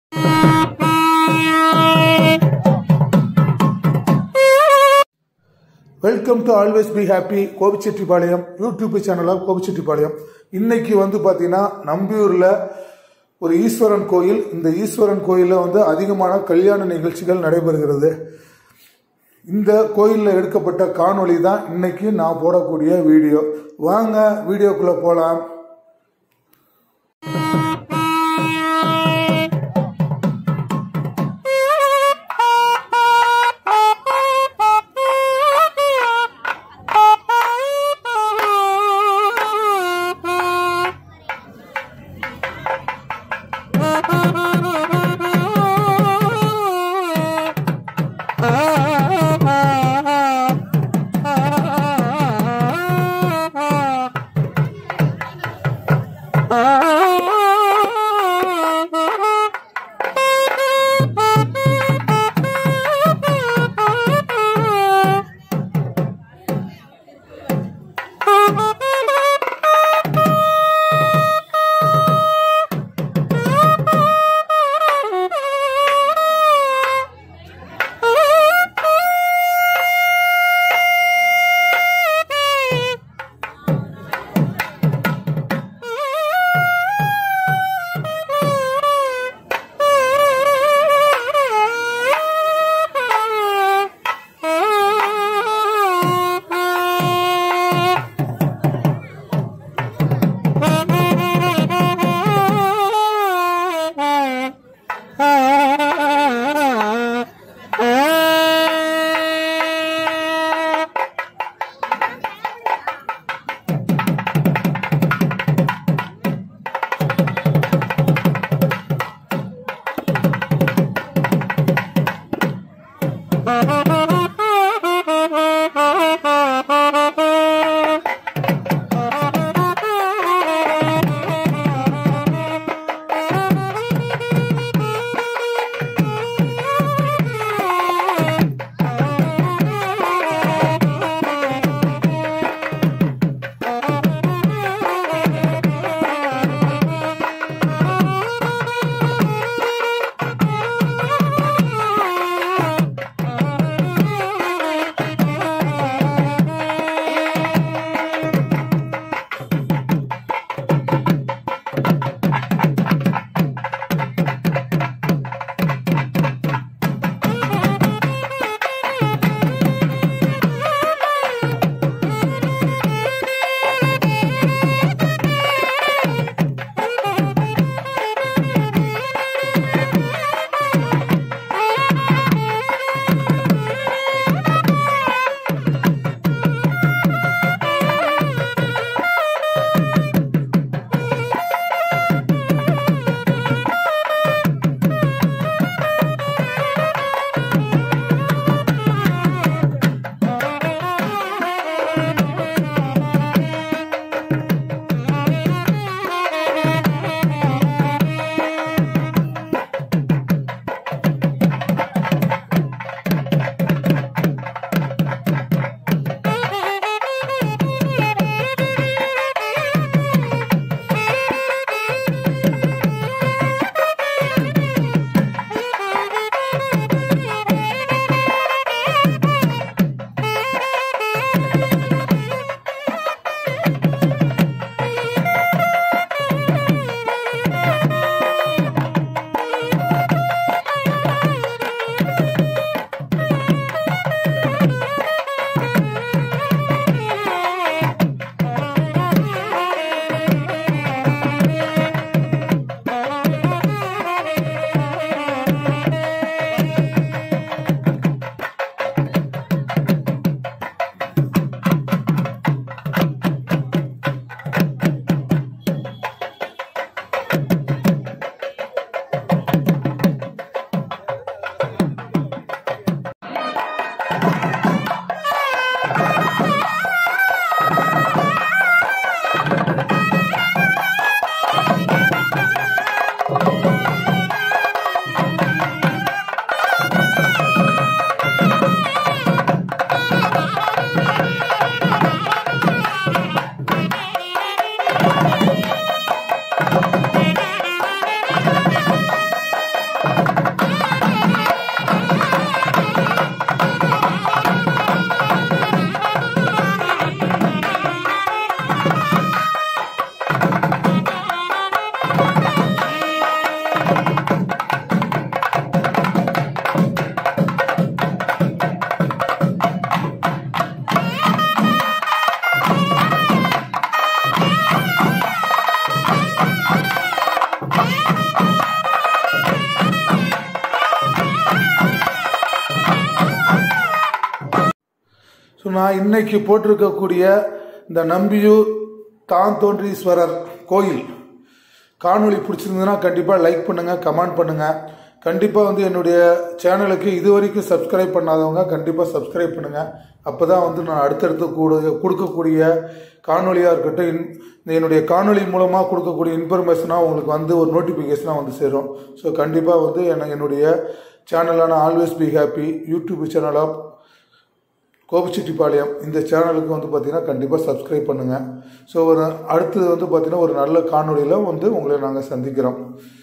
welcome to always be happy Gobichettipalayam YouTube சேனலாக கோபிச்செட்டிப்பாளையம் இன்னைக்கு வந்து பார்த்தீங்கன்னா நம்பியூரில் ஒரு ஈஸ்வரன் கோயில் இந்த ஈஸ்வரன் கோயிலில் வந்து அதிகமான கல்யாண நிகழ்ச்சிகள் நடைபெறுகிறது இந்த கோயிலில் எடுக்கப்பட்ட காணொளி தான் இன்னைக்கு நான் போடக்கூடிய வீடியோ வாங்க வீடியோக்குள்ளே போகலாம் ஸோ நான் இன்னைக்கு போட்டிருக்கக்கூடிய இந்த நம்பியூர் தான் தோன்றீஸ்வரர் கோயில் காணொளி பிடிச்சிருந்ததுன்னா கண்டிப்பாக லைக் பண்ணுங்கள் கமெண்ட் பண்ணுங்கள் கண்டிப்பாக வந்து என்னுடைய சேனலுக்கு இது வரைக்கும் சப்ஸ்கிரைப் பண்ணாதவங்க கண்டிப்பாக சப்ஸ்கிரைப் பண்ணுங்கள் அப்போ தான் வந்து நான் அடுத்தடுத்து கூட கொடுக்கக்கூடிய காணொலியாக இருக்கட்டும் இன் இந்த என்னுடைய காணொளி மூலமாக கொடுக்கக்கூடிய இன்ஃபர்மேஷனாக உங்களுக்கு வந்து ஒரு நோட்டிஃபிகேஷனாக வந்து சேரும் ஸோ கண்டிப்பாக வந்து எனக்கு என்னுடைய சேனலான ஆல்வேஸ் பி ஹாப்பி யூடியூப் சேனலாக கோபிச்செட்டிப்பாளையம் இந்த சேனலுக்கு வந்து பார்த்தீங்கன்னா கண்டிப்பாக சப்ஸ்கிரைப் பண்ணுங்கள் ஸோ ஒரு அடுத்தது வந்து பார்த்தீங்கன்னா ஒரு நல்ல காணொளியில் வந்து உங்களை நாங்கள் சந்திக்கிறோம்